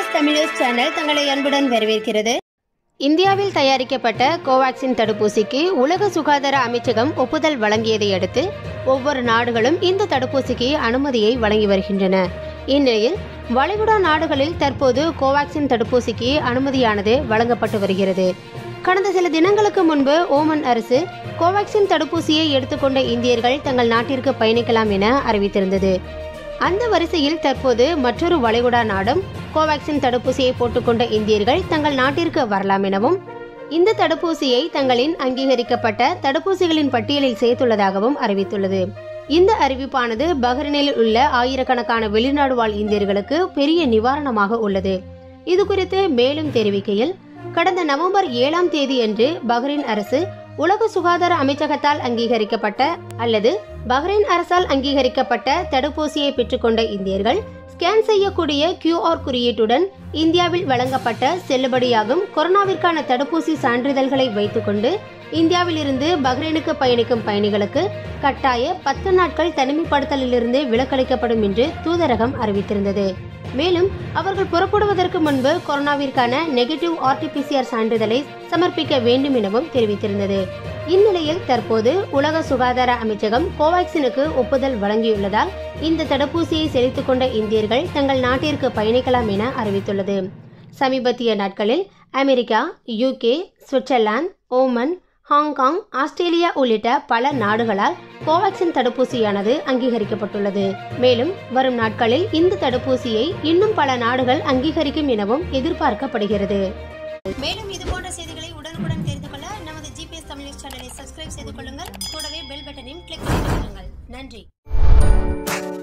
GPS தமிழஸ் channel தங்களை அன்புடன் வரவேற்கிறது இந்தியாவில் தயாரிக்கப்பட்ட கோவாக்சின் தடுப்பூசிக்கு உலக சுகாதார அமைச்சகம் ஒப்புதல் வழங்கியதை அடுத்து ஒவ்வொரு நாடுகளும் இந்த தடுப்பூசிக்கு அனுமதியை வழங்கி வருகின்றன இந்நிலையில் வளைகுடா நாடுகளில் தற்போது கோவாக்சின் தடுப்பூசிக்கு அனுமதியானது வழங்கப்பட்டு வருகிறது கடந்த சில தினங்களுக்கு முன்பு ஓமன் அரசு கோவாக்சின் தடுப்பூசியை எடுத்துக்கொண்ட இந்தியர்கள் தங்கள் நாட்டிற்கு பயணிக்கலாம் என அறிவித்திருந்தது அந்த வரிசையில் தற்போது மற்றொரு வளைகுடா நாடும் கோவாக்சின் தடுப்பூசியை போட்டுக்கொண்ட இந்தியர்கள் தங்கள் நாட்டிற்கு வரலாம் எனவும் இந்த தடுப்பூசியை தங்களின் அங்கீகரிக்கப்பட்ட தடுப்பூசிகளின் பட்டியலில் சேர்த்துள்ளதாகவும் அறிவித்துள்ளது இந்த அறிவிப்பானது பஹ்ரைனில் உள்ள ஆயிரக்கணக்கான வெளிநாடு வாழ் இந்தியர்களுக்கு பெரிய நிவாரணமாக உள்ளது இது குறித்து மேலும் தெரிவிக்கையில் கடந்த நவம்பர் ஏழாம் தேதியன்று பஹ்ரைன் அரசு உலக சுகாதார அமைச்சகத்தால் அங்கீகரிக்கப்பட்ட அல்லது பஹ்ரைன் அரசால் அங்கீகரிக்கப்பட்ட தடுப்பூசியை பெற்றுக்கொண்ட இந்தியர்கள் ஸ்கேன் செய்யக்கூடிய கியூஆர் குறியீட்டுடன் இந்தியாவில் வழங்கப்பட்ட செல்லுபடியாகும் கொரோனாவிற்கான தடுப்பூசி சான்றிதழ்களை வைத்துக்கொண்டு இந்தியாவில் இருந்து பஹ்ரைனுக்கு பயணிக்கும் பயணிகளுக்கு கட்டாய பத்து நாட்கள் தனிமைப்படுத்தலிலிருந்து விலக்களிக்கப்படும் என்று தூதரகம் அறிவித்திருந்தது மேலும் அவர்கள் புறப்படுவதற்கு முன்பு கொரோனாவிற்கான நெகட்டிவ் ஆர்டிபிசிஆர் சான்றிதழை சமர்ப்பிக்க வேண்டும் எனவும் தெரிவித்திருந்தது இந்நிலையில் தற்போது உலக சுகாதார அமைச்சகம் கோவாக்சினுக்கு ஒப்புதல் வழங்கியுள்ளதால் இந்த தடுப்பூசியை செலுத்திக் கொண்ட இந்தியர்கள் தங்கள் நாட்டிற்கு பயணிக்கலாம் என அறிவித்துள்ளது சமீபத்திய நாட்களில் America UK Switzerland Oman Hong Kong Australia உள்ளிட்ட பல நாடுகளால் கோவாக்சின் தடுப்பூசியானது அங்கீகரிக்கப்பட்டுள்ளது மேலும் வரும் நாட்களில் இந்த தடுப்பூசியை இன்னும் பல நாடுகள் அங்கீகரிக்கும் எனவும் எதிர்பார்க்கப்படுகிறது மேலும் இது போன்ற செய்திகளை உடனுக்குடன் தெரிந்து கொள்ள நமது ஜிபிஎஸ் தமிழ் சேனலை சப்ஸ்கிரைப் செய்து கொள்ளுங்கள் கூடவே பெல் பட்டனையும் கிளிக் செய்து கொள்ளுங்கள் நன்றி